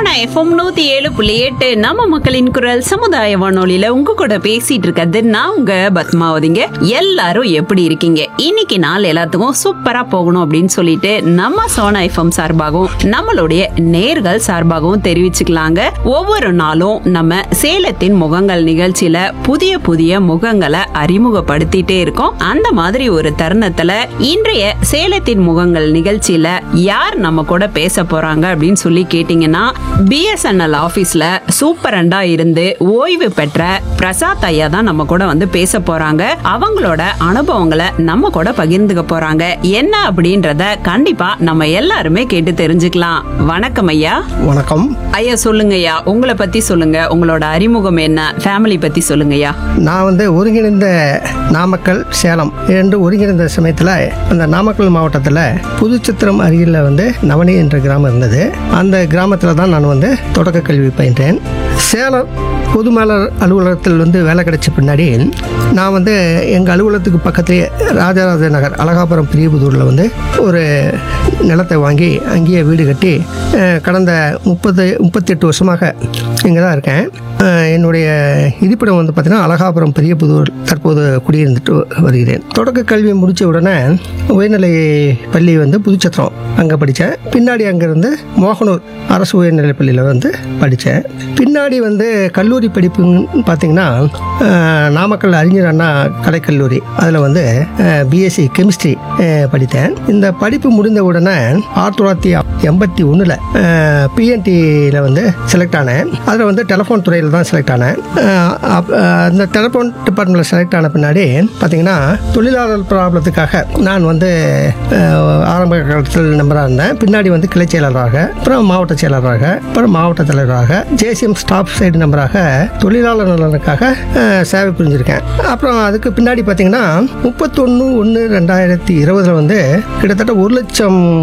Sona FM நூத்தி ஏழு புள்ளி எட்டு நம்ம மக்களின் குரல் சமுதாய வானொலியில உங்க கூட பேசிட்டு இருக்கிறது நான் உங்க பத்மாவதிங்க எல்லாரும் எப்படி இருக்கீங்க இன்னைக்கு நாள் எல்லாத்துக்கும் சூப்பரா போகணும் அப்படின்னு சொல்லிட்டு நம்ம சோனா எஃப்எம் சார்பாகவும் நம்மளுடைய நேர்கள் சார்பாகவும் தெரிவிச்சுக்கலாங்க ஒவ்வொரு நாளும் நம்ம சேலத்தின் முகங்கள் நிகழ்ச்சியில புதிய புதிய முகங்களை அறிமுகப்படுத்திட்டே இருக்கோம் அந்த மாதிரி ஒரு தருணத்துல இன்றைய சேலத்தின் முகங்கள் நிகழ்ச்சியில யார் நம்ம கூட பேச போறாங்க அப்படின்னு சொல்லி கேட்டீங்கன்னா பிஎஸ்என்எல் ஆபீஸ்ல சூப்பரண்டா இருந்து ஓய்வு பெற்ற பிரசாத் ஐயா தான் நம்ம கூட வந்து பேச போறாங்க அவங்களோட அனுபவங்களை நம்ம கூட பகிர்ந்துக்க போறாங்க என்ன அப்படின்றத கண்டிப்பா நம்ம எல்லாருமே கேட்டு தெரிஞ்சுக்கலாம் வணக்கம் ஐயா வணக்கம் ஐயா சொல்லுங்க ஐயா உங்களை பத்தி சொல்லுங்க உங்களோட அறிமுகம் என்ன ஃபேமிலி பத்தி சொல்லுங்க ஐயா நான் வந்து ஒருங்கிணைந்த நாமக்கல் சேலம் இரண்டு ஒருங்கிணைந்த சமயத்தில் அந்த நாமக்கல் மாவட்டத்தில் புதுச்சித்திரம் அருகில் வந்து நவனி என்ற கிராமம் இருந்தது அந்த கிராமத்தில் தான் நான் வந்து தொடக்க கல்வி பயின்றேன் சேலம் பொதுமேலர் அலுவலகத்தில் வந்து வேலை கிடைச்ச பின்னாடி நான் வந்து எங்கள் அலுவலகத்துக்கு பக்கத்துலேயே ராஜராஜ நகர் அழகாபுரம் பிரியபுதூரில் வந்து ஒரு நிலத்தை வாங்கி அங்கேயே வீடு கட்டி அஹ், கடந்த முப்பது முப்பத்தெட்டு வருஷமாக இங்கே தான் இருக்கேன் அஹ், என்னுடைய இருப்பிடம் வந்து பார்த்திங்கன்னா அழகாபுரம் பெரியபுதூர் தற்போது குடியிருந்துட்டு வருகிறேன் தொடக்க கல்வி முடித்த உடனே உயர்நிலை பள்ளி வந்து புதுச்சத்திரம் அங்கே படித்தேன் பின்னாடி அங்கேருந்து மோகனூர் அரசு உயர்நிலை பள்ளியில் வந்து படித்தேன் பின்னாடி வந்து கல்லூரி படிப்புன்னு பார்த்தீங்கன்னா அஹ், நாமக்கல் அறிஞர் அண்ணா கலைக்கல்லூரி அதில் வந்து பிஎஸ்சி கெமிஸ்ட்ரி படித்தேன் இந்த படிப்பு முடிந்த உடனே ஆயிரத்தி தொள்ளாயிரத்தி எண்பத்தி ஒன்றில் பிஎன்டியில் வந்து செலக்ட் ஆனேன் அதில் வந்து டெலிஃபோன் துறையில் தான் செலக்ட் ஆனேன் அஹ், அப்- அஹ், அந்த டெலிஃபோன் டிபார்ட்மெண்ட்டில் செலக்ட் ஆன பின்னாடி பார்த்தீங்கன்னா தொழிலாளர் ப்ராப்ளத்துக்காக நான் வந்து அஹ், ஆரம்ப காலத்தில் நம்பராக இருந்தேன் பின்னாடி வந்து கிளை செயலராக அப்புறம் மாவட்ட செயலராக அப்புறம் மாவட்ட தலைவராக ஜேசிஎம் ஸ்டாஃப் சைடு நம்பராக தொழிலாளர் நலனுக்காக அஹ், சேவை புரிஞ்சிருக்கேன் அப்புறம் அதுக்கு பின்னாடி பார்த்தீங்கன்னா முப்பத்தொன்று ஒன்று ரெண்டாயிரத்தி இருபதில் வந்து கிட்டத்தட்ட ஒரு லட்சம்